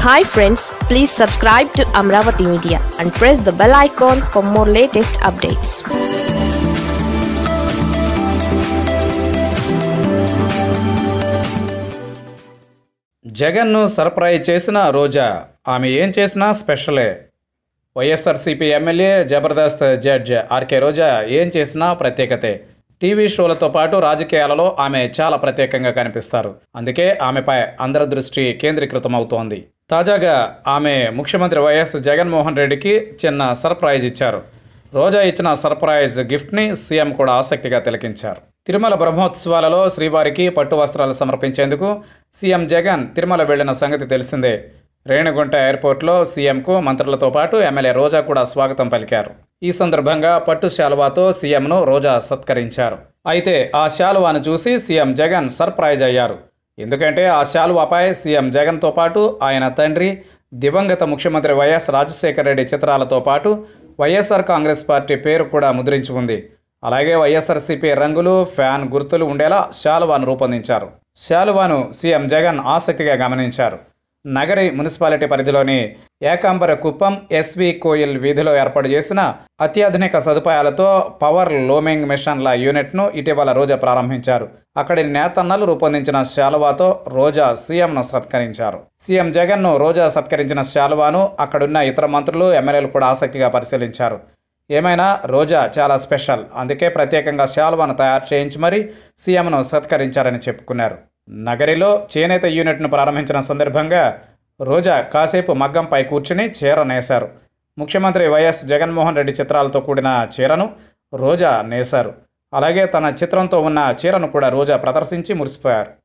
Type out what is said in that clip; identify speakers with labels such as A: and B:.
A: hi friends please subscribe to Amaravati media and press the bell icon for more latest updates
B: జగన్ను surprise చేసిన రోజా ఆమె ఏం చేసినా స్పెషలే వైఎస్ఆర్సీపీ ఎమ్మెల్యే జబర్దస్త్ జడ్జ్ ఆర్కే రోజా ఏం చేసినా ప్రత్యేకతే టీవీ షోలతో పాటు రాజకీయాలలో ఆమె చాలా ప్రత్యేకంగా కనిపిస్తారు అందుకే ఆమెపై అందరి దృష్టి కేంద్రీకృతమవుతోంది తాజాగా ఆమె ముఖ్యమంత్రి వైఎస్ జగన్మోహన్ రెడ్డికి చిన్న సర్ప్రైజ్ ఇచ్చారు రోజా ఇచ్చిన సర్ప్రైజ్ గిఫ్ట్ని సీఎం కూడా ఆసక్తిగా తిలకించారు తిరుమల బ్రహ్మోత్సవాలలో శ్రీవారికి పట్టు వస్త్రాలు సమర్పించేందుకు సీఎం జగన్ తిరుమల వెళ్లిన సంగతి తెలిసిందే రేణిగుంట ఎయిర్పోర్ట్లో సీఎంకు మంత్రులతో పాటు ఎమ్మెల్యే రోజా కూడా స్వాగతం పలికారు ఈ సందర్భంగా పట్టు శాలువాతో సీఎంను రోజా సత్కరించారు అయితే ఆ శాలువాను చూసి సీఎం జగన్ సర్ప్రైజ్ అయ్యారు ఎందుకంటే ఆ శాలువాపై సీఎం జగన్తో పాటు ఆయన తండ్రి దివంగత ముఖ్యమంత్రి వైఎస్ రాజశేఖర రెడ్డి చిత్రాలతో పాటు వైఎస్ఆర్ కాంగ్రెస్ పార్టీ పేరు కూడా ముద్రించి ఉంది అలాగే వైఎస్ఆర్సీపీ రంగులు ఫ్యాన్ గుర్తులు ఉండేలా శాలువాను రూపొందించారు శాలువాను సీఎం జగన్ ఆసక్తిగా గమనించారు నగరి మున్సిపాలిటీ పరిధిలోని ఏకాంబర కుప్పం ఎస్వి కోయిల్ వీధిలో ఏర్పాటు చేసిన అత్యాధునిక సదుపాయాలతో పవర్ లోమింగ్ మిషన్ల యూనిట్ను ఇటీవల రోజా ప్రారంభించారు అక్కడి నేతన్నలు రూపొందించిన శాలువాతో రోజా సీఎంను సత్కరించారు సీఎం జగన్ను రోజా సత్కరించిన శాలువాను అక్కడున్న ఇతర మంత్రులు ఎమ్మెల్యేలు కూడా ఆసక్తిగా పరిశీలించారు ఏమైనా రోజా చాలా స్పెషల్ అందుకే ప్రత్యేకంగా శాలువాను తయారు చేయించి మరీ సీఎంను సత్కరించారని చెప్పుకున్నారు నగరిలో చేనేత యూనిట్ను ప్రారంభించిన సందర్భంగా రోజా కాసేపు మగ్గంపై కూర్చుని చీర నేశారు ముఖ్యమంత్రి వైఎస్ జగన్మోహన్ రెడ్డి చిత్రాలతో కూడిన చీరను రోజా నేశారు అలాగే తన చిత్రంతో ఉన్న చీరను కూడా రోజా ప్రదర్శించి మురిసిపోయారు